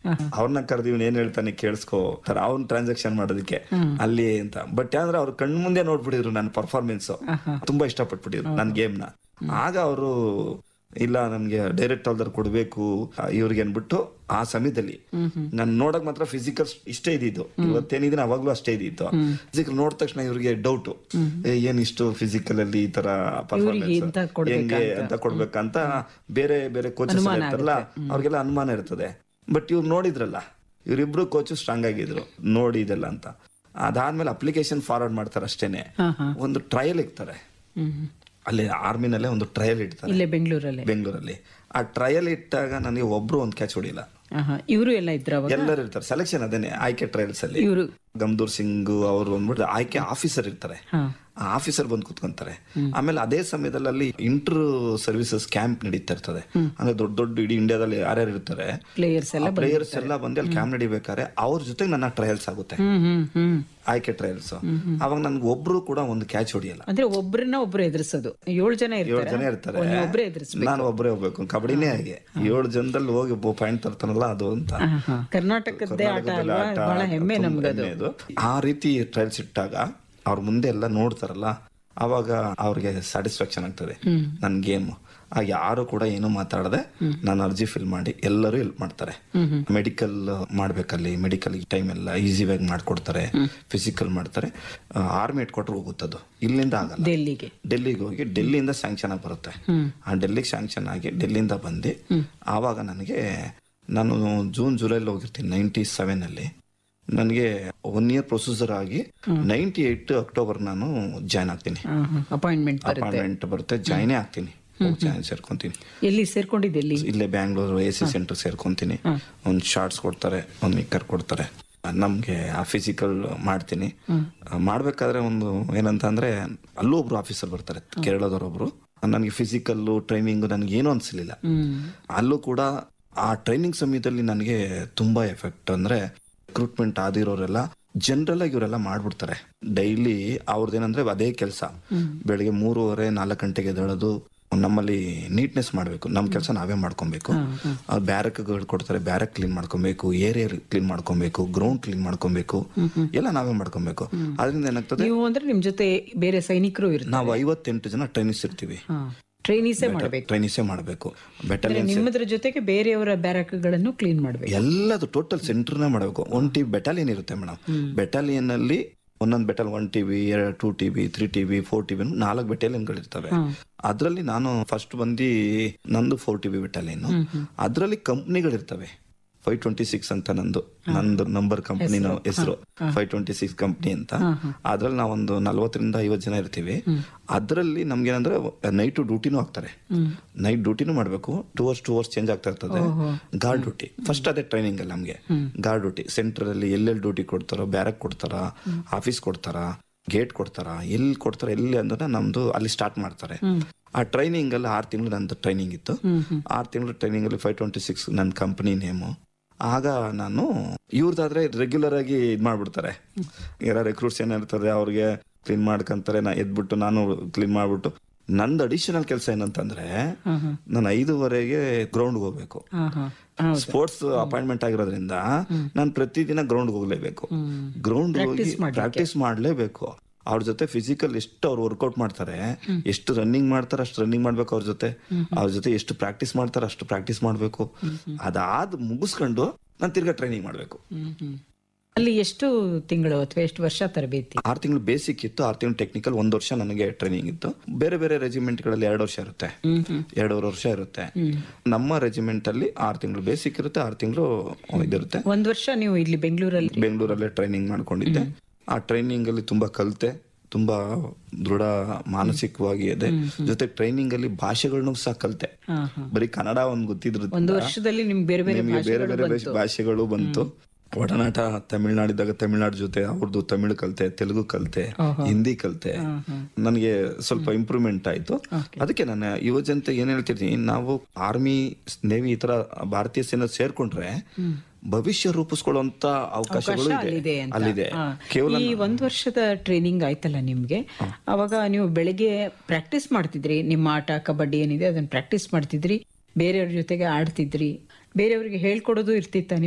ಅವ್ರನ್ನ ಕರೆದು ಇವ್ನ ಏನ್ ಹೇಳ್ತಾನೆ ಕೇಳಿಸ್ಕೋ ತರ ಅವ್ನ್ ಟ್ರಾನ್ಸಾಕ್ಷನ್ ಮಾಡೋದಕ್ಕೆ ಅಲ್ಲಿ ಅಂತ ಬಟ್ ಅಂದ್ರೆ ಅವ್ರ ಕಣ್ ಮುಂದೆ ನೋಡ್ಬಿಟ್ಟಿದ್ರು ನನ್ನ ಪರ್ಫಾರ್ಮೆನ್ಸ್ ತುಂಬಾ ಇಷ್ಟಪಟ್ಬಿಟ್ಟಿದ್ರು ನನ್ನ ಗೇಮ್ ನ ಆಗ ಅವರು ಇಲ್ಲ ನನ್ಗೆ ಡೈರೆಕ್ಟ್ ಆಲ್ದರ್ ಕೊಡ್ಬೇಕು ಇವ್ರಿಗೆ ಅನ್ಬಿಟ್ಟು ಆ ಸಮಯದಲ್ಲಿ ನಾನು ನೋಡಕ್ ಮಾತ್ರ ಫಿಸಿಕಲ್ ಇಷ್ಟೇ ಇದ್ದಿದ್ದು ಇವತ್ತೇನಿದ್ರೆ ಅವಾಗ್ಲೂ ಅಷ್ಟೇ ಇದ್ದಿತ್ತು ಫಿಸಿಕಲ್ ನೋಡಿದ ತಕ್ಷಣ ಇವ್ರಿಗೆ ಡೌಟ್ ಏನ್ ಇಷ್ಟು ಫಿಸಿಕಲ್ ಅಲ್ಲಿ ಈ ತರ ಪರ್ಫಾರ್ಮೆನ್ಸ್ ಇಂತ ಕೊಡ್ಬೇಕಾ ಹೆಂಗೆ ಅಂತ ಕೊಡ್ಬೇಕಂತ ಬೇರೆ ಬೇರೆ ಕೋಚಸ್ ಇರ್ತಾರಲ್ಲ ಅವ್ರಿಗೆಲ್ಲ ಅನುಮಾನ ಇರ್ತದೆ ಬಟ್ ಇವ್ರು ನೋಡಿದ್ರಲ್ಲ ಇವರಿಬ್ರು ಕೋಚು ಸ್ಟ್ರಾಂಗ್ ಆಗಿದ್ರು ನೋಡಿ ಇದೆಲ್ಲ ಅಂತ ಅದಾದ್ಮೇಲೆ ಅಪ್ಲಿಕೇಶನ್ ಫಾರ್ವರ್ಡ್ ಮಾಡ್ತಾರೆ ಅಷ್ಟೇನೆ ಒಂದು ಟ್ರಯಲ್ ಇಕ್ತಾರೆ ಹ್ಮ್ ಅಲ್ಲಿ ಆರ್ಮಿನಲ್ಲೇ ಒಂದು ಟ್ರಯಲ್ ಇಡ್ತಾರೆ ಇಲ್ಲೇ ಬೆಂಗಳೂರಲ್ಲೇ ಬೆಂಗಳೂರಲ್ಲಿ ಆ ಟ್ರಯಲ್ ಇಟ್ಟಾಗ ನನಗೆ ಒಬ್ರು ಒಂದ್ ಕ್ಯಾಚ್ ಹೊಡಿಲ್ಲ ಇವರು ಎಲ್ಲ ಇದ್ರ ಅವಾಗ ಎಲ್ಲರೂ ಇರ್ತಾರೆ ಸೆಲೆಕ್ಷನ್ ಅದೇನೆ ಆಯ್ಕೆ ಟ್ರಯಲ್ಸ್ ಅಲ್ಲಿ ಇವರು ಗಮ್ದೂರ್ ಸಿಂಗ್ ಅವರು ಅಂದ್ಬಿಟ್ಟು ಆಯ್ಕೆ ಆಫೀಸರ್ ಇರ್ತಾರೆ ಹಾ ಆ ಆಫೀಸರ್ ಬಂದು ಕುತ್ಕೊಂತಾರೆ ಆಮೇಲೆ ಅದೇ ಸಮಯದಲ್ಲಿ ಅಲ್ಲಿ ಇಂಟರ್ ಸರ್ವಿಸಸ್ ಕ್ಯಾಂಪ್ ನಡೀತಾ ಇರ್ತದೆ ಅಂದ್ರೆ ದೊಡ್ಡ ದೊಡ್ಡ ಇಡೀ ಇಂಡಿಯಾದಲ್ಲಿ ಯಾರ್ಯಾರು ಇರ್ತಾರೆ ಪ್ಲೇಯರ್ಸ್ ಎಲ್ಲ ಪ್ಲೇಯರ್ಸ್ ಎಲ್ಲ ಬಂದು ಅಲ್ಲಿ ಕ್ಯಾಂಪ್ ನಡಿಬೇಕಾದ್ರೆ ಅವ್ರ ಜೊತೆಗೆ ನನ್ನ ಟ್ರಯಲ್ಸ್ ಆಗುತ್ತೆ ಹ್ಮ್ ಹ್ಮ್ ಹ್ಮ್ ಆಯ್ಕೆ ಟ್ರಯಲ್ಸ್ ಅವಾಗ ನನ್ಗೆ ಒಬ್ರು ಕೂಡ ಒಂದು ಕ್ಯಾಚ್ ಹೊಡಿಯಲ್ಲ ಅಂದ್ರೆ ಒಬ್ರನ್ನ ಒಬ್ರು ಎದುರಿಸೋದು ಏಳು ಜನ ಏಳು ಇರ್ತಾರೆ ಜನ ಇರ್ತಾರೆ ನೀವು ಒಬ್ರೇ ಎದುರಿಸ್ಬೇಕು ನಾನು ಒಬ್ಬರೇ ಹೋಗ್ಬೇಕು ಕಬಡ್ಡಿನೇ ಹಾಗೆ ಏಳು ಜನದಲ್ಲಿ ಹೋಗಿ ಪಾಯಿಂಟ್ ತರ್ತಾನಲ್ಲ ಅದು ಅಂತ ಆಹಾ. ಕರ್ನಾಟಕದ್ದೇ ಆಟ ಕರ್ನಾಟಕದಲ್ಲಿ ಅಲ್ವಾ ಆಟ ಬಹಳ ಹೆಮ್ಮೆ ತುಂಬಾ ನಮ್ಗದು ಹೆಮ್ಮೆ ಅದು. ಆ ರೀತಿ ಟ್ರಯಲ್ಸ್ ಇಟ್ಟಾಗ ಅವ್ರ ಮುಂದೆ ಎಲ್ಲ ನೋಡ್ತಾರಲ್ಲ ಅವಾಗ ಅವ್ರಿಗೆ ಸ್ಯಾಟಿಸ್ಫ್ಯಾಕ್ಷನ್ ಆಗ್ತದೆ ನನ್ ಗೇಮ್ ಆಗ ಯಾರು ಕೂಡ ಏನು ಮಾತಾಡದೆ ನಾನು ಅರ್ಜಿ ಫಿಲ್ ಮಾಡಿ ಎಲ್ಲರೂ ಹೆಲ್ಪ್ ಮಾಡ್ತಾರೆ ಮೆಡಿಕಲ್ ಮಾಡ್ಬೇಕಲ್ಲಿ ಮೆಡಿಕಲ್ ಟೈಮ್ ಎಲ್ಲ ಈಸಿಯಾಗಿ ಮಾಡ್ಕೊಡ್ತಾರೆ ಫಿಸಿಕಲ್ ಮಾಡ್ತಾರೆ ಆರ್ಮಿ ಹೆಡ್ ಕ್ವಾರ್ಟರ್ ಹೋಗುತ್ತದು ಇಲ್ಲಿಂದ ಆಗಲ್ಲ ಡೆಲ್ಲಿಗೆ ಡೆಲ್ಲಿಗೆ ಹೋಗಿ ಡೆಲ್ಲಿಯಿಂದ ಸ್ಯಾಂಕ್ಷನ್ ಆಗಿ ಬರುತ್ತೆ ಆ ಡೆಲ್ಲಿಗೆ ಸ್ಯಾಂಕ್ಷನ್ ಆಗಿ ಡೆಲ್ಲಿಯಿಂದ ಬಂದು ಆವಾಗ ನನಗೆ ನಾನು ಜೂನ್ ಜುಲೈಲಿ ಹೋಗಿರ್ತೀನಿ ನೈಂಟಿ ಸೆವೆನ್ ಅಲ್ಲಿ ನನಗೆ ಒನ್ ಇಯರ್ ಪ್ರೊಸೀಜರ್ ಆಗಿ ನೈಂಟಿ ಏಟ್ ಅಕ್ಟೋಬರ್ ನಾನು ಜಾಯ್ನ್ ಆಗ್ತೀನಿ ಅಪಾಯಿಂಟ್ಮೆಂಟ್ ಬರುತ್ತೆ ಅಪಾಯಿಂಟ್ಮೆಂಟ್ ಬರುತ್ತೆ ಜಾಯ್ನೇ ಆಗ್ತೀನಿ ಜಾಯ್ನ್ ಸೇರ್ಕೊಂತೀನಿ ಎಲ್ಲಿ ಸೇರ್ಕೊಂಡಿದ್ದು ಎಲ್ಲಿ ಇಲ್ಲೇ ಬ್ಯಾಂಗ್ಳೂರು ಎ ಸಿ ಸೆಂಟರ್ ಸೇರ್ಕೊಂತೀನಿ ಒಂದು ಶಾರ್ಟ್ಸ್ ಕೊಡ್ತಾರೆ ಒಂದು ನಿಕ್ಕರ್ ಕೊಡ್ತಾರೆ ನಮ್ಗೆ ಆ ಫಿಸಿಕಲ್ ಮಾಡ್ತೀನಿ ಮಾಡ್ಬೇಕಾದ್ರೆ ಒಂದು ಏನಂತ ಅಂದ್ರೆ ಅಲ್ಲೂ ಒಬ್ರು ಆಫೀಸರ್ ಬರ್ತಾರೆ ಕೇರಳದವರೊಬ್ರು ನನಗೆ ಫಿಸಿಕಲ್ ಟ್ರೈನಿಂಗ್ ನನಗೆ ಏನೂ ಅನ್ಸಲಿಲ್ಲ ಅಲ್ಲೂ ಕೂಡ ಆ ಟ್ರೈನಿಂಗ್ ಸಮಯದಲ್ಲಿ ನನಗೆ ತುಂಬಾ ಎಫೆಕ್ಟ್ ಅಂದ್ರೆ ರಿಕ್ರೂಟ್ಮೆಂಟ್ ಆದಿರೋರೆಲ್ಲ ಜನರಲ್ ಆಗಿ ಇವರೆಲ್ಲ ಮಾಡ್ಬಿಡ್ತಾರೆ ಡೈಲಿ ಅವ್ರದ್ದೇನಂದ್ರೆ ಅದೇ ಕೆಲಸ ಬೆಳಿಗ್ಗೆ ಮೂರುವರೆ ನಾಲ್ಕು ಗಂಟೆಗೆ ಎದ್ದೇಳೋದು ನಮ್ಮಲ್ಲಿ ನೀಟ್ನೆಸ್ ಮಾಡಬೇಕು ನಮ್ಮ ಕೆಲಸ ನಾವೇ ಮಾಡ್ಕೊಬೇಕು ಅವ್ರು ಬ್ಯಾರಕ್ಗಳು ಕೊಡ್ತಾರೆ ಬ್ಯಾರಕ್ ಕ್ಲೀನ್ ಮಾಡ್ಕೊಬೇಕು ಏರಿಯಾ ಕ್ಲೀನ್ ಮಾಡ್ಕೊಬೇಕು ಗ್ರೌಂಡ್ ಕ್ಲೀನ್ ಮಾಡ್ಕೊಬೇಕು ಎಲ್ಲ ನಾವೇ ಮಾಡ್ಕೊಬೇಕು ಅದರಿಂದ ಏನಾಗ್ತದೆ ನೀವು ಅಂದ್ರೆ ನಿಮ್ ಜೊತೆ ಬೇರೆ ಸೈನಿಕರು ಇರ್ತಾರೆ ನಾವು ಐವತ್ತೆಂಟು ಜನ ಟ್ರೈನಿಸ್ ಇರ್ತೀವಿ ಟ್ರೈನೀಸೇ ಮಾಡ್ಬೇಕು ಟ್ರೈನಿಸೇ ಮಾಡಬೇಕು ಬೆಟಾಲಿಯನ್ ನಿಮ್ಮದ್ರ ಜೊತೆಗೆ ಬೇರೆಯವರ ಬ್ಯಾರಕ್ಗಳನ್ನು ಕ್ಲೀನ್ ಮಾಡ್ಬೇಕು ಎಲ್ಲದು ಟೋಟಲ್ ಸೆಂಟರ್ನೇ ಮಾಡಬೇಕು ಒನ್ ಟಿ ಬೆಟಾಲಿಯನ್ ಇರುತ್ತೆ ಮೇಡಮ್ ಬೆಟಾಲಿಯನ್ ಅಲ್ಲಿ ಒಂದೊಂದು ಬೆಟಲ್ ಒನ್ ಟಿ ವಿ ಎರಡು two T V three T V four T V ನಾಲ್ಕು ಬೆಟಾಲಿಯನ್ಗಳು ಇರ್ತವೆ ಅದರಲ್ಲಿ ನಾನು ಫಸ್ಟ್ ಬಂದು ನಂದು ಫೋರ್ ಟಿ ವಿ ಬೆಟಾಲಿಯನ್ ಅದರಲ್ಲಿ ಕಂಪ್ನಿಗಳಿರ್ತವೆ ಫೈವ್ ಟ್ವೆಂಟಿ ಸಿಕ್ಸ್ ಅಂತ ನಂದು ನಂದು ನಂಬರ್ ಕಂಪ್ನಿನ ಹೆಸರು ಫೈವ್ ಟ್ವೆಂಟಿ ಸಿಕ್ಸ್ ಕಂಪ್ನಿ ಅಂತ ಅದ್ರಲ್ಲಿ ನಾವೊಂದು ನಲ್ವತ್ತರಿಂದ ಐವತ್ತು ಜನ ಇರ್ತೀವಿ ಅದರಲ್ಲಿ ನಮ್ಗೇನಂದ್ರೆ ನೈಟ್ ಡ್ಯೂಟಿನೂ ಹಾಕ್ತಾರೆ ನೈಟ್ ಡ್ಯೂಟಿನೂ ಮಾಡಬೇಕು two hours two hours change ಆಗ್ತಾ ಇರ್ತದೆ ಗಾರ್ಡ್ ಡ್ಯೂಟಿ ಫಸ್ಟ್ ಅದೇ ಟ್ರೈನಿಂಗ್ ಅಲ್ಲಿ ನಮ್ಗೆ ಗಾರ್ಡ್ ಡ್ಯೂಟಿ ಸೆಂಟರ್ ಅಲ್ಲಿ ಎಲ್ಲೆಲ್ಲಿ ಡ್ಯೂಟಿ ಕೊಡ್ತಾರೋ ಬ್ಯಾರಕ್ ಕೊಡ್ತಾರ ಆಫೀಸ್ ಕೊಡ್ತಾರ ಗೇಟ್ ಕೊಡ್ತಾರ ಎಲ್ಲಿ ಕೊಡ್ತಾರ ಎಲ್ಲಿ ಅಂದ್ರೆ ನಮ್ದು ಅಲ್ಲಿ ಸ್ಟಾರ್ಟ್ ಮಾಡ್ತಾರೆ ಆ ಟ್ರೈನಿಂಗ್ ಅಲ್ಲಿ ಆರು ತಿಂಗಳು ನಂದು ಟ್ರೈನಿಂಗ್ ಇತ್ತು ಆರು ತಿಂಗಳು ಟ್ರೈನಿಂಗ್ ಅಲ್ಲಿ ಫೈವ್ ಟ್ವೆಂಟಿ ಸಿಕ್ಸ್ ನನ್ನ ಕಂಪನಿ ನೇಮು ಆಗ ನಾನು ಇವ್ರದಾದ್ರೆ ರೆಗ್ಯುಲರ್ ಆಗಿ ಇದ್ ಮಾಡ್ಬಿಡ್ತಾರೆ ಯಾರ ರೆಕ್ರೂಟ್ಸ್ ಏನಿರ್ತದೆ ಅವ್ರಿಗೆ ಕ್ಲೀನ್ ಮಾಡ್ಕೊಂತಾರೆ ನಾ ಎದ್ಬಿಟ್ಟು ನಾನು ಕ್ಲೀನ್ ಮಾಡ್ಬಿಟ್ಟು ನಂದು ಅಡಿಷನಲ್ ಕೆಲಸ ಏನಂತಂದ್ರೆ ನಾನು ಐದುವರೆಗೆ ಗ್ರೌಂಡ್ ಹೋಗ್ಬೇಕು ಹಾ ಹಾ ಸ್ಪೋರ್ಟ್ಸ್ ಅಪಾಯಿಂಟ್ಮೆಂಟ್ ಆಗಿರೋದ್ರಿಂದ ನಾನು ಪ್ರತಿದಿನ ಗ್ರೌಂಡ್ ಹೋಗ್ಲೇಬೇಕು ಗ್ರೌಂಡ್ ಹೋಗಿ ಪ್ರಾಕ್ಟೀಸ್ ಮಾಡ್ಲೇಬೇಕು ಅವ್ರ ಜೊತೆ ಫಿಸಿಕಲ್ ಎಷ್ಟು ಅವ್ರು ವರ್ಕೌಟ್ ಮಾಡ್ತಾರೆ ಎಷ್ಟು ರನ್ನಿಂಗ್ ಮಾಡ್ತಾರೆ ಅಷ್ಟು ರನ್ನಿಂಗ್ ಮಾಡ್ಬೇಕು ಅವ್ರ ಜೊತೆ ಅವ್ರ ಜೊತೆ ಎಷ್ಟು ಪ್ರಾಕ್ಟೀಸ್ ಮಾಡ್ತಾರೆ ಅಷ್ಟು ಪ್ರಾಕ್ಟೀಸ್ ಮಾಡ್ಬೇಕು ಅದಾದ್ ಮುಗಿಸ್ಕೊಂಡು ನಾನು ತಿರ್ಗಾ ಟ್ರೈನಿಂಗ್ ಮಾಡ್ಬೇಕು ಹ್ಮ್, ಹ್ಮ್. ಅಲ್ಲಿ ಎಷ್ಟು ತಿಂಗಳು ಅಥವಾ ಎಷ್ಟು ವರ್ಷ ತರಬೇತಿ ಆರು ತಿಂಗಳು ಬೇಸಿಕ್ ಇತ್ತು ಆರು ತಿಂಗಳು ಟೆಕ್ನಿಕಲ್ ಒಂದ್ ವರ್ಷ ನನಗೆ ಟ್ರೈನಿಂಗ್ ಇತ್ತು ಬೇರೆ ಬೇರೆ ರೆಜಿಮೆಂಟ್ ಗಳಲ್ಲಿ ಎರಡು ವರ್ಷ ಇರುತ್ತೆ ಎರಡೂವರೆ ವರ್ಷ ಇರುತ್ತೆ ನಮ್ಮ ರೆಜಿಮೆಂಟ್ ಅಲ್ಲಿ ಆರು ತಿಂಗಳು ಬೇಸಿಕ್ ಇರುತ್ತೆ ಆರು ತಿಂಗಳು ಇದಿರುತ್ತೆ ಒಂದ್ ವರ್ಷ ನೀವು ಇಲ್ಲಿ ಬೆಂಗಳೂರಲ್ಲಿ ಬೆಂಗಳೂರಲ್ಲೇ ಟ್ರೈನಿಂಗ್ ಮಾಡ್ಕೊಂಡಿದ್ದೆ ಆ ಟ್ರೈನಿಂಗ್ ಅಲ್ಲಿ ತುಂಬಾ ಕಲಿತೆ ತುಂಬಾ ದೃಢ ಮಾನಸಿಕವಾಗಿ ಇದೆ ಜೊತೆ ಟ್ರೈನಿಂಗ್ ಅಲ್ಲಿ ಭಾಷೆಗಳನ್ನು ಸಹ ಕಲಿತೆ ಹಾ ಹಾ ಬರೀ ಕನ್ನಡ ಒಂದ್ ಗೊತ್ತಿದ್ರು ಒಂದು ವರ್ಷದಲ್ಲಿ ನಿಮ್ಗೆ ಬೇರೆ ಬೇರೆ ನಿಮಗೆ ಬೇರೆ ಬೇರೆ ಭಾಷೆ- ಭಾಷೆಗಳು ಬಂತು ಒಡನಾಟ ತಮಿಳ್ನಾಡಿದ್ದಾಗ ತಮಿಳ್ನಾಡು ಜೊತೆ ಅವ್ರದ್ದು ತಮಿಳು ಕಲಿತೆ ತೆಲುಗು ಕಲಿತೆ ಹಿಂದಿ ಕಲಿತೆ ನನಗೆ ಸ್ವಲ್ಪ ಇಂಪ್ರೂವ್ಮೆಂಟ್ ಆಯ್ತು ಅದಕ್ಕೆ ನಾನು ಯುವ ಜನತೆ ಏನ್ ಹೇಳ್ತಿರ್ತೀನಿ ನಾವು ಆರ್ಮಿ ನೇವಿ ಈ ತರ ಭಾರತೀಯ ಸೇನೆ ಸೇರ್ಕೊಂಡ್ರೆ ಭವಿಷ್ಯ ರೂಪಿಸ್ಕೊಳ್ಳುವಂತ ಅವಕಾಶಗಳು ಇದೆ ಅಲ್ಲಿದೆ ಅಂತ ಅಲ್ಲಿದೆ ಹಾ. ಕೇವಲ ಈ ಒಂದ್ ವರ್ಷದ ಟ್ರೈನಿಂಗ್ ಆಯ್ತಲ್ಲ ನಿಮ್ಗೆ ಅವಾಗ ನೀವು ಬೆಳಿಗ್ಗೆ ಪ್ರಾಕ್ಟೀಸ್ ಮಾಡ್ತಿದ್ರಿ ನಿಮ್ಮ ಆಟ ಕಬಡ್ಡಿ ಏನಿದೆ ಅದನ್ನ ಪ್ರಾಕ್ಟೀಸ್ ಮಾಡ್ತಿದ್ರಿ ಬೇರೆಯವ್ರ ಜೊತೆಗೆ ಆಡ್ತಿದ್ರಿ ಬೇರೆಯವ್ರಿಗೆ ಹೇಳ್ಕೊಡೋದು ಇರ್ತಿತ್ತ